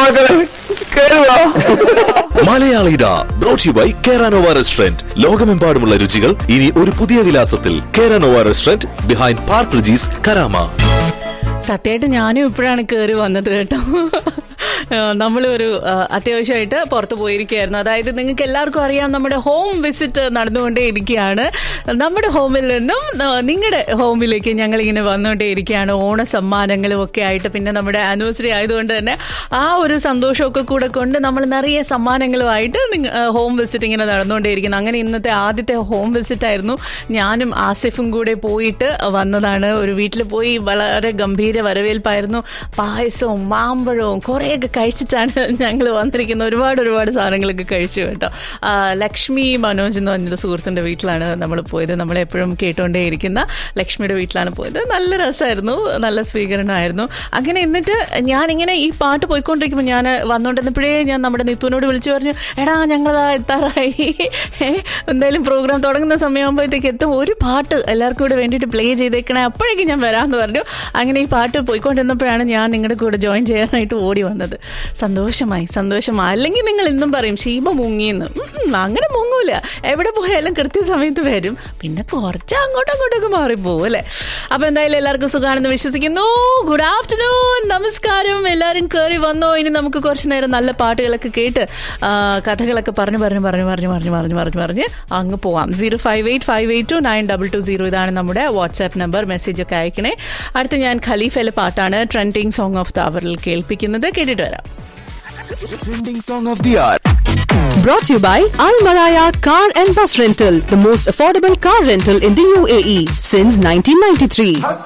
മക്കളെ കേറുവാ മലയാളിഡ brought you by Keranova restaurant ലോകമെമ്പാടുമുള്ള രുചികൾ ഇനി ഒരു പുതിയ വിലാസത്തിൽ Keranova restaurant behind Park Regis Karama സത്യമായിട്ട് ഞാനും ഇപ്പോഴാണ് കയറി വന്നത് കേട്ടോ നമ്മളൊരു ആ, അത്യാവശ്യമായിട്ട് പുറത്ത് പോയിരിക്കുകയായിരുന്നു അതായത് നിങ്ങൾക്ക് എല്ലാവർക്കും അറിയാം നമ്മുടെ ഹോം വിസിറ്റ് നടന്നുകൊണ്ടേ ഇരിക്കുകയാണ് നമ്മുടെ ഹോമിൽ നിന്നും ആ, നിങ്ങളുടെ ഹോമിലേക്ക് ഞങ്ങൾ ഇങ്ങനെ വന്നുകൊണ്ടേ ഇരിക്കുകയാണ് ഓണ സമ്മാനങ്ങളും ഒക്കെ ആയിട്ട് പിന്നെ നമ്മുടെ ആനിവേഴ്സറി ആയതുകൊണ്ട് തന്നെ ആ ഒരു സന്തോഷമൊക്കെ കൂടെ കൊണ്ട് നമ്മൾ നിറയെ സമ്മാനങ്ങളുമായിട്ട് നിങ്ങ- ആ, ഹോം വിസിറ്റ് ഇങ്ങനെ നടന്നുകൊണ്ടേയിരിക്കുന്നു അങ്ങനെ ഇന്നത്തെ ആദ്യത്തെ ഹോം വിസിറ്റ് ആയിരുന്നു ഞാനും ആസിഫും കൂടെ പോയിട്ട് വന്നതാണ് ഒരു വീട്ടിൽ പോയി വളരെ ഗംഭീര വരവേൽപ്പായിരുന്നു പായസവും മാമ്പഴവും കുറേയൊക്കെ കഴിച്ചിട്ടാണ് ഞങ്ങൾ വന്നിരിക്കുന്നത് ഒരുപാട് ഒരുപാട് സാധനങ്ങളൊക്കെ കഴിച്ചു കേട്ടോ ആ, ലക്ഷ്മി മനോജ് എന്ന് പറഞ്ഞൊരു സുഹൃത്തിൻ്റെ വീട്ടിലാണ് നമ്മൾ പോയത് നമ്മളെപ്പോഴും കേട്ടുകൊണ്ടേയിരിക്കുന്ന ലക്ഷ്മിയുടെ വീട്ടിലാണ് പോയത് നല്ല രസമായിരുന്നു നല്ല സ്വീകരണമായിരുന്നു അങ്ങനെ എന്നിട്ട് ഞാനിങ്ങനെ ഈ പാട്ട് പോയിക്കൊണ്ടിരിക്കുമ്പോൾ ഞാൻ വന്നുകൊണ്ടിരുന്നപ്പോഴേ ഞാൻ നമ്മുടെ നിത്തുവിനോട് വിളിച്ചു പറഞ്ഞു എടാ ഞങ്ങളതാ എത്താറായി ഏ, എന്തായാലും പ്രോഗ്രാം തുടങ്ങുന്ന സമയമാകുമ്പോഴത്തേക്ക് എത്തും ഒരു പാട്ട് എല്ലാവർക്കും കൂടെ വേണ്ടിയിട്ട് പ്ലേ ചെയ്തേക്കണേ അപ്പോഴേക്കും ഞാൻ വരാമെന്ന് പറഞ്ഞു അങ്ങനെ ഈ പാട്ട് പോയിക്കൊണ്ടിരുന്നപ്പോഴാണ് ഞാൻ നിങ്ങളുടെ കൂടെ ജോയിൻ ചെയ്യാനായിട്ട് ഓടി വന്നത് സന്തോഷമായി സന്തോഷമായി അല്ലെങ്കിൽ നിങ്ങൾ ഇന്നും പറയും ഷീബ മുങ്ങിയെന്ന് ഉം, ഉം, അങ്ങനെ മുങ്ങൂല എവിടെ പോയാലും കൃത്യസമയത്ത് വരും പിന്നെ കുറച്ച് അങ്ങോട്ടും അങ്ങോട്ടൊക്കെ മാറിപ്പോവും അല്ലേ അപ്പൊ എന്തായാലും എല്ലാവർക്കും സുഖമാണെന്ന് വിശ്വസിക്കുന്നു ഗുഡ് ആഫ്റ്റർനൂൺ നമസ്കാരം എല്ലാവരും കയറി വന്നോ ഇനി നമുക്ക് കുറച്ച് നേരം നല്ല പാട്ടുകളൊക്കെ കേട്ട് ആ, കഥകളൊക്കെ പറഞ്ഞു പറഞ്ഞു പറഞ്ഞു പറഞ്ഞു പറഞ്ഞു പറഞ്ഞു പറഞ്ഞു പറഞ്ഞ് അങ്ങ് പോവാം zero five eight five eight two nine double two zero ഇതാണ് നമ്മുടെ വാട്സാപ്പ് നമ്പർ മെസ്സേജ് ഒക്കെ അയക്കണേ അടുത്ത് ഞാൻ ഖലീഫയിലെ പാട്ടാണ് ട്രെൻഡിങ് സോങ് ഓഫ് ദ അവറിൽ കേൾപ്പിക്കുന്നത് കേട്ടിട്ട് വരാം Trending song of the hour. Brought to you by Al Maraya Car and Bus Rental, the most affordable car rental in the UAE since 1993.